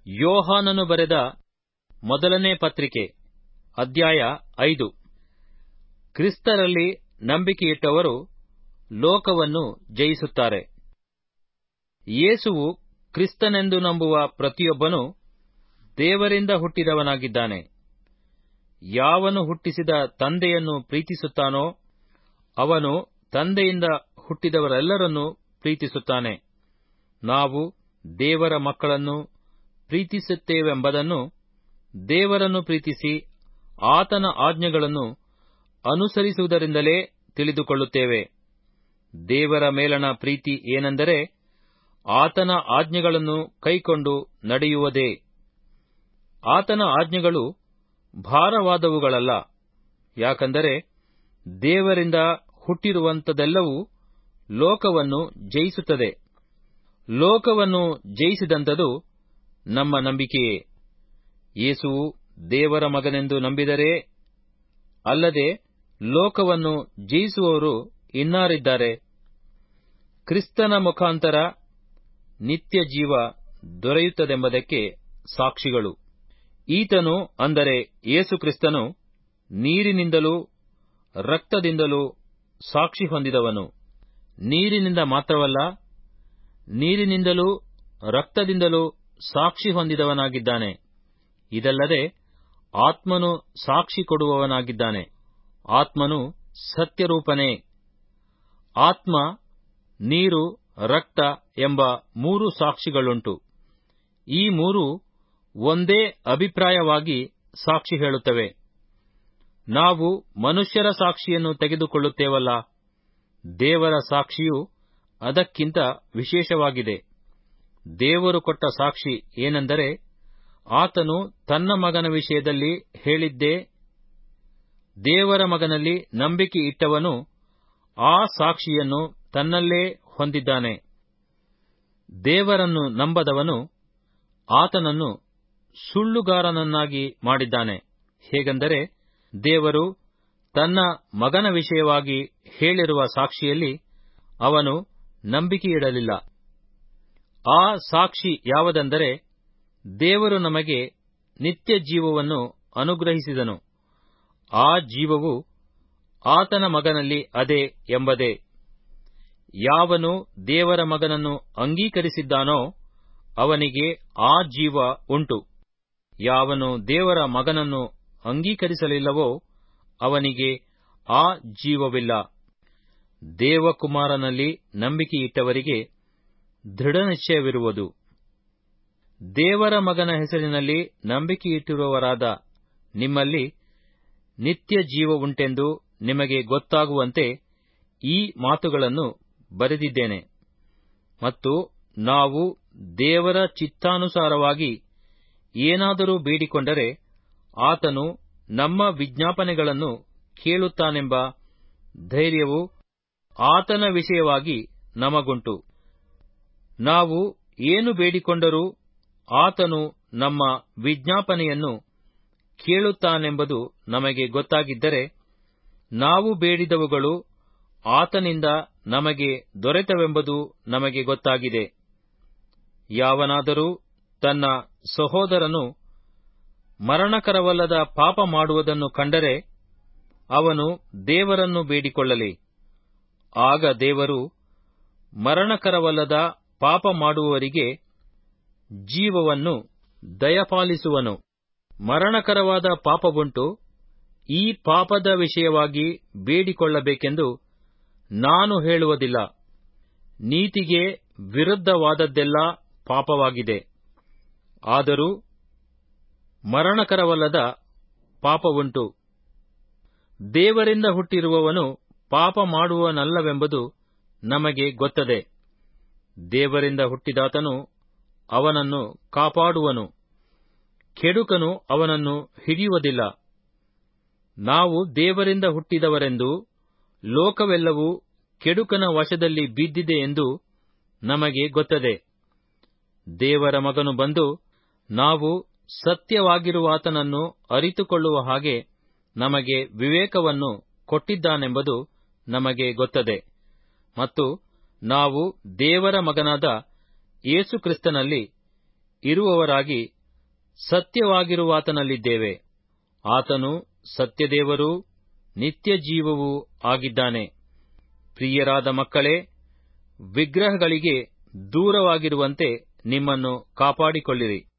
ಯೋಹಾನನು ಬರೆದ ಮೊದಲನೇ ಪತ್ರಿಕೆ ಅಧ್ಯಾಯ ಐದು ಕ್ರಿಸ್ತರಲ್ಲಿ ನಂಬಿಕೆಯಿಟ್ಟವರು ಲೋಕವನ್ನು ಜಯಿಸುತ್ತಾರೆ ಯೇಸುವು ಕ್ರಿಸ್ತನೆಂದು ನಂಬುವ ಪ್ರತಿಯೊಬ್ಬನು ದೇವರಿಂದ ಹುಟ್ಟಿದವನಾಗಿದ್ದಾನೆ ಯಾವನು ಹುಟ್ಟಿಸಿದ ತಂದೆಯನ್ನು ಪ್ರೀತಿಸುತ್ತಾನೋ ಅವನು ತಂದೆಯಿಂದ ಹುಟ್ಟಿದವರೆಲ್ಲರನ್ನೂ ಪ್ರೀತಿಸುತ್ತಾನೆ ನಾವು ದೇವರ ಮಕ್ಕಳನ್ನು ಪ್ರೀತಿಸುತ್ತೇವೆಂಬುದನ್ನು ದೇವರನ್ನು ಪ್ರೀತಿಸಿ ಆತನ ಆಜ್ಞೆಗಳನ್ನು ಅನುಸರಿಸುವುದರಿಂದಲೇ ತಿಳಿದುಕೊಳ್ಳುತ್ತೇವೆ ದೇವರ ಮೇಲಣ ಪ್ರೀತಿ ಏನೆಂದರೆ ಆತನ ಆಜ್ಞೆಗಳನ್ನು ಕೈಕೊಂಡು ನಡೆಯುವುದೇ ಆತನ ಆಜ್ಞೆಗಳು ಭಾರವಾದವುಗಳಲ್ಲ ಯಾಕಂದರೆ ದೇವರಿಂದ ಹುಟ್ಟಿರುವಂಥದೆಲ್ಲವೂ ಲೋಕವನ್ನು ಜಯಿಸುತ್ತದೆ ಲೋಕವನ್ನು ಜಯಿಸಿದಂಥದು ನಮ್ಮ ನಂಬಿಕೆಯೇ ಯೇಸುವು ದೇವರ ಮಗನೆಂದು ನಂಬಿದರೆ ಅಲ್ಲದೆ ಲೋಕವನ್ನು ಜಯಿಸುವವರು ಇನ್ನಾರಿದ್ದಾರೆ ಕ್ರಿಸ್ತನ ಮುಖಾಂತರ ನಿತ್ಯ ಜೀವ ದೊರೆಯುತ್ತದೆಂಬುದಕ್ಕೆ ಸಾಕ್ಷಿಗಳು ಈತನು ಅಂದರೆ ಯೇಸು ಕ್ರಿಸ್ತನು ನೀರಿನಿಂದಲೂ ರಕ್ತದಿಂದಲೂ ಸಾಕ್ಷಿ ಹೊಂದಿದವನು ನೀರಿನಿಂದ ಮಾತ್ರವಲ್ಲ ನೀರಿನಿಂದಲೂ ರಕ್ತದಿಂದಲೂ ಸಾಕ್ಷಿ ಹೊಂದಿದವನಾಗಿದ್ದಾನೆ ಇದಲ್ಲದೆ ಆತ್ಮನು ಸಾಕ್ಷಿ ಕೊಡುವವನಾಗಿದ್ದಾನೆ ಆತ್ಮನು ಸತ್ಯರೂಪನೇ ಆತ್ಮ ನೀರು ರಕ್ತ ಎಂಬ ಮೂರು ಸಾಕ್ಷಿಗಳುಂಟು ಈ ಮೂರು ಒಂದೇ ಅಭಿಪ್ರಾಯವಾಗಿ ಸಾಕ್ಷಿ ಹೇಳುತ್ತವೆ ನಾವು ಮನುಷ್ಯರ ಸಾಕ್ಷಿಯನ್ನು ತೆಗೆದುಕೊಳ್ಳುತ್ತೇವಲ್ಲ ದೇವರ ಸಾಕ್ಷಿಯು ಅದಕ್ಕಿಂತ ವಿಶೇಷವಾಗಿದೆ ದೇವರು ಕೊಟ್ಟ ಸಾಕ್ಷಿ ಏನೆಂದರೆ ಆತನು ತನ್ನ ಮಗನ ವಿಷಯದಲ್ಲಿ ಹೇಳಿದ್ದೇ ದೇವರ ಮಗನಲ್ಲಿ ನಂಬಿಕೆ ಇಟ್ಟವನು ಆ ಸಾಕ್ಷಿಯನ್ನು ತನ್ನಲ್ಲೇ ಹೊಂದಿದ್ದಾನೆ ದೇವರನ್ನು ನಂಬದವನು ಆತನನ್ನು ಸುಳ್ಳುಗಾರನನ್ನಾಗಿ ಮಾಡಿದ್ದಾನೆ ಹೇಗೆಂದರೆ ದೇವರು ತನ್ನ ಮಗನ ವಿಷಯವಾಗಿ ಹೇಳಿರುವ ಸಾಕ್ಷಿಯಲ್ಲಿ ಅವನು ನಂಬಿಕೆಯಿಡಲಿಲ್ಲ ಆ ಸಾಕ್ಷಿ ಯಾವುದೆಂದರೆ ದೇವರು ನಮಗೆ ನಿತ್ಯ ಜೀವವನ್ನು ಅನುಗ್ರಹಿಸಿದನು ಆ ಜೀವವು ಆತನ ಮಗನಲ್ಲಿ ಅದೇ ಎಂಬುದೇ ಯಾವನು ದೇವರ ಮಗನನ್ನು ಅಂಗೀಕರಿಸಿದ್ದಾನೋ ಅವನಿಗೆ ಆ ಜೀವ ಉಂಟು ಯಾವನು ದೇವರ ಮಗನನ್ನು ಅಂಗೀಕರಿಸಲಿಲ್ಲವೋ ಅವನಿಗೆ ಆ ಜೀವವಿಲ್ಲ ದೇವಕುಮಾರನಲ್ಲಿ ನಂಬಿಕೆಯಿಟ್ಟವರಿಗೆ ದೃಢನಿಶ್ಚಯವಿರುವುದು ದೇವರ ಮಗನ ಹೆಸರಿನಲ್ಲಿ ನಂಬಿಕೆಯಿಟ್ಟಿರುವವರಾದ ನಿಮ್ಮಲ್ಲಿ ನಿತ್ಯ ಜೀವ ಉಂಟೆಂದು ನಿಮಗೆ ಗೊತ್ತಾಗುವಂತೆ ಈ ಮಾತುಗಳನ್ನು ಬರೆದಿದ್ದೇನೆ ಮತ್ತು ನಾವು ದೇವರ ಚಿತ್ತಾನುಸಾರವಾಗಿ ಏನಾದರೂ ಬೇಡಿಕೊಂಡರೆ ಆತನು ನಮ್ಮ ವಿಜ್ಞಾಪನೆಗಳನ್ನು ಕೇಳುತ್ತಾನೆಂಬ ಧೈರ್ಯವು ಆತನ ವಿಷಯವಾಗಿ ನಮಗುಂಟು ನಾವು ಏನು ಬೇಡಿಕೊಂಡರೂ ಆತನು ನಮ್ಮ ವಿಜ್ಞಾಪನೆಯನ್ನು ಕೇಳುತ್ತಾನೆಂಬುದು ನಮಗೆ ಗೊತ್ತಾಗಿದ್ದರೆ ನಾವು ಬೇಡಿದವುಗಳು ಆತನಿಂದ ನಮಗೆ ದೊರೆತವೆಂಬುದು ನಮಗೆ ಗೊತ್ತಾಗಿದೆ ಯಾವನಾದರೂ ತನ್ನ ಸಹೋದರನು ಮರಣಕರವಲ್ಲದ ಪಾಪ ಮಾಡುವುದನ್ನು ಕಂಡರೆ ಅವನು ದೇವರನ್ನು ಬೇಡಿಕೊಳ್ಳಲಿ ಆಗ ದೇವರು ಮರಣಕರವಲ್ಲದ ಪಾಪ ಮಾಡುವವರಿಗೆ ಜೀವವನ್ನು ದಯಪಾಲಿಸುವನು ಮರಣಕರವಾದ ಪಾಪವುಂಟು ಈ ಪಾಪದ ವಿಷಯವಾಗಿ ಬೇಡಿಕೊಳ್ಳಬೇಕೆಂದು ನಾನು ಹೇಳುವುದಿಲ್ಲ ನೀತಿಗೆ ವಿರುದ್ಧವಾದದ್ದೆಲ್ಲ ಪಾಪವಾಗಿದೆ ಆದರೂ ಮರಣಕರವಲ್ಲದ ಪಾಪವುಂಟು ದೇವರಿಂದ ಹುಟ್ಟಿರುವವನು ಪಾಪ ಮಾಡುವನಲ್ಲವೆಂಬುದು ನಮಗೆ ಗೊತ್ತದೆ ದೇವರಿಂದ ಹುಟ್ಟಿದಾತನು ಅವನನ್ನು ಕಾಪಾಡುವನು ಕೆಡುಕನು ಅವನನ್ನು ಹಿಡಿಯುವುದಿಲ್ಲ ನಾವು ದೇವರಿಂದ ಹುಟ್ಟಿದವರೆಂದು ಲೋಕವೆಲ್ಲವೂ ಕೆಡುಕನ ವಶದಲ್ಲಿ ಬಿದ್ದಿದೆ ಎಂದು ನಮಗೆ ಗೊತ್ತದೆ ದೇವರ ಮಗನು ಬಂದು ನಾವು ಸತ್ಯವಾಗಿರುವಾತನನ್ನು ಅರಿತುಕೊಳ್ಳುವ ಹಾಗೆ ನಮಗೆ ವಿವೇಕವನ್ನು ಕೊಟ್ಟಿದ್ದಾನೆಂಬುದು ನಮಗೆ ಗೊತ್ತದೆ ಮತ್ತು ನಾವು ದೇವರ ಮಗನಾದ ಯೇಸುಕ್ರಿಸ್ತನಲ್ಲಿ ಇರುವವರಾಗಿ ಸತ್ಯವಾಗಿರುವಾತನಲ್ಲಿದ್ದೇವೆ ಆತನು ಸತ್ಯದೇವರೂ ನಿತ್ಯ ಜೀವವೂ ಆಗಿದ್ದಾನೆ ಪ್ರಿಯರಾದ ಮಕ್ಕಳೇ ವಿಗ್ರಹಗಳಿಗೆ ದೂರವಾಗಿರುವಂತೆ ನಿಮ್ಮನ್ನು ಕಾಪಾಡಿಕೊಳ್ಳಿರಿ